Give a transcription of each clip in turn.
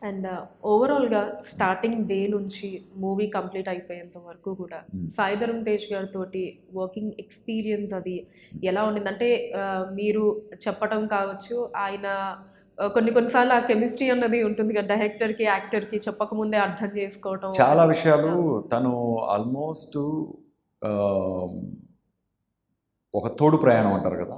And ఓవరాల్గా starting day నుంచి movie complete అయిపోయేంత వరకు కూడా Hmm. సాయి ధరమ్ తేజ్ గారితో వర్కింగ్ ఎక్స్పీరియన్స్ అది ఎలా ఉండింది అంటే ఆ, మీరు చెప్పడం కావచ్చు ఆయన ఆ, కొన్ని కొన్నిసార్లు ఆ కెమిస్ట్రీ అన్నది ఉంటుంది కదా డైరెక్టర్కి యాక్టర్కి చెప్పకముందే అర్థం చేసుకోవటం చాలా విషయాలు తను ఆల్మోస్ట్ ఒక తోడు ప్రయాణం అంటారు కదా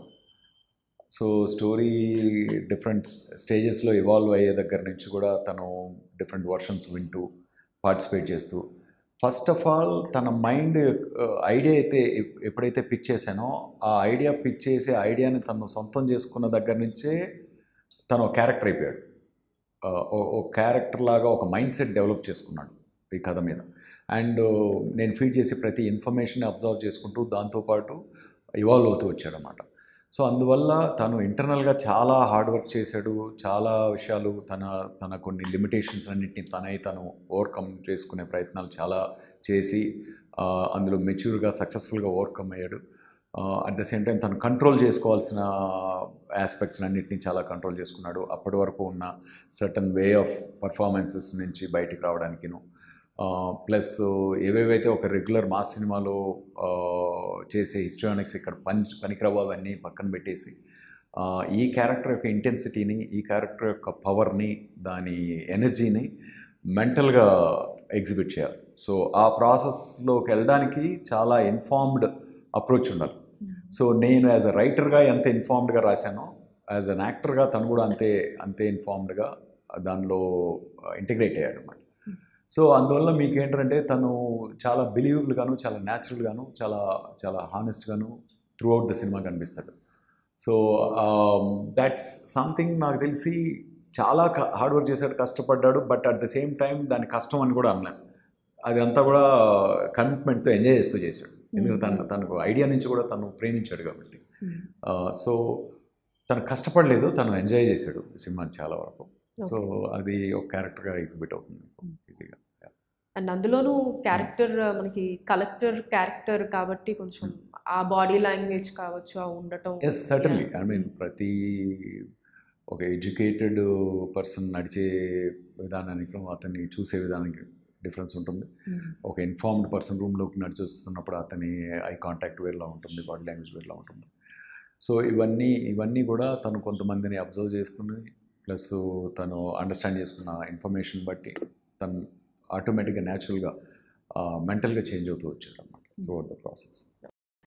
సో స్టోరీ డిఫరెంట్ స్టేజెస్లో ఇవాల్వ్ అయ్యే దగ్గర నుంచి కూడా తను డిఫరెంట్ వర్షన్స్ వింటూ పార్టిసిపేట్ చేస్తూ ఫస్ట్ ఆఫ్ ఆల్ తన మైండ్ ఐడియా అయితే ఎప్- ఎప్పుడైతే పిచ్ చేశానో ఆ ఐడియా పిచ్ చేసి ఐడియాని తను సొంతం చేసుకున్న దగ్గర నుంచే తను ఒక క్యారెక్టర్ అయిపోయాడు ఆ, ఓ- ఒక క్యారెక్టర్ లాగా ఒక మైండ్ సెట్ డెవలప్ చేసుకున్నాడు ఈ కథ మీద అండ్ నేను ఫీడ్ చేసే ప్రతి ఇన్ఫర్మేషన్ అబ్జర్వ్ చేసుకుంటూ దాంతోపాటు ఇవాల్వ్ అవుతూ వచ్చాడనమాట సో అందువల్ల తను ఇంటర్నల్గా చాలా హార్డ్ వర్క్ చేశాడు చాలా విషయాలు తన తన కొన్ని లిమిటేషన్స్ అన్నింటినీ తనై తను ఓవర్కమ్ చేసుకునే ప్రయత్నాలు చాలా చేసి ఆ, అందులో మెచ్యూర్గా సక్సెస్ఫుల్గా ఓవర్కమ్ అయ్యాడు అట్ ద సేమ్ టైం తను కంట్రోల్ చేసుకోవాల్సిన ఆస్పెక్ట్స్ అన్నింటినీ చాలా కంట్రోల్ చేసుకున్నాడు అప్పటి వరకు ఉన్న సర్టన్ వే ఆఫ్ పర్ఫార్మెన్సెస్ నుంచి బయటికి రావడానికిను ప్లస్ ఏవేవైతే ఒక రెగ్యులర్ మా సినిమాలో ఆ, చేసే హిస్టోనిక్స్ ఇక్కడ పంచ్ పనికిరావు అవన్నీ పక్కన పెట్టేసి ఆ, ఈ క్యారెక్టర్ యొక్క ఇంటెన్సిటీని ఈ క్యారెక్టర్ యొక్క పవర్ని దాని ఎనర్జీని మెంటల్గా ఎగ్జిబిట్ చేయాలి సో ఆ ప్రాసెస్లోకి వెళ్ళడానికి చాలా ఇన్ఫార్మ్డ్ అప్రోచ్ ఉండాలి సో నేను యాజ్ అ రైటర్గా ఎంత ఇన్ఫార్మ్డ్గా రాశానో యాజ్ అన్ యాక్టర్గా తను కూడా అంతే అంతే ఇన్ఫార్మ్డ్గా దానిలో ఇంటిగ్రేట్ అయ్యాడు అనమాట సో అందువల్ల మీకు ఏంటంటే తను చాలా బిలీవబుల్గాను చాలా న్యాచురల్గాను చాలా చాలా హానెస్ట్గాను త్రూ అవుట్ ద సినిమా కనిపిస్తాడు సో దాట్స్ సంథింగ్ నాకు తెలిసి చాలా హార్డ్ వర్క్ చేశాడు కష్టపడ్డాడు but at the same time దాని కష్టం అని కూడా అనలేను అదంతా కూడా కమిట్మెంట్తో ఎంజాయ్ చేస్తూ చేశాడు ఎందుకంటే తను తనకు ఐడియా నుంచి కూడా తను ప్రేమించాడు కాబట్టి సో తను కష్టపడలేదు తను ఎంజాయ్ చేశాడు ఈ సినిమాని చాలా వరకు సో అది ఒక క్యారెక్టర్గా ఎగ్జిబిట్ అవుతుంది ఈజీగా అండ్ అందులోనూ క్యారెక్టర్ మనకి కలెక్టర్ క్యారెక్టర్ కాబట్టి కొంచెం ఆ బాడీ లాంగ్వేజ్ కావచ్చు ఆ ఉండటం ఎస్ సర్టన్లీ ఐ మీన్ ప్రతి ఒక ఎడ్యుకేటెడ్ పర్సన్ నడిచే విధానానికి అతన్ని చూసే విధానానికి డిఫరెన్స్ ఉంటుంది ఒక ఇన్ఫార్మ్డ్ పర్సన్ రూమ్లోకి నడిచి వస్తున్నప్పుడు అతని ఐ కాంటాక్ట్ వేర్లా ఉంటుంది బాడీ లాంగ్వేజ్ వేర్లా ఉంటుంది సో ఇవన్నీ ఇవన్నీ కూడా తను కొంతమందిని అబ్జర్వ్ చేస్తుంది ప్లస్ తను అండర్స్టాండ్ చేసుకున్న ఇన్ఫర్మేషన్ బట్టి తను ఆటోమేటిక్గా న్యాచురల్గా మెంటల్గా చేంజ్ అవుతూ వచ్చాడు అనమాట త్రూ అవుట్ ద ప్రాసెస్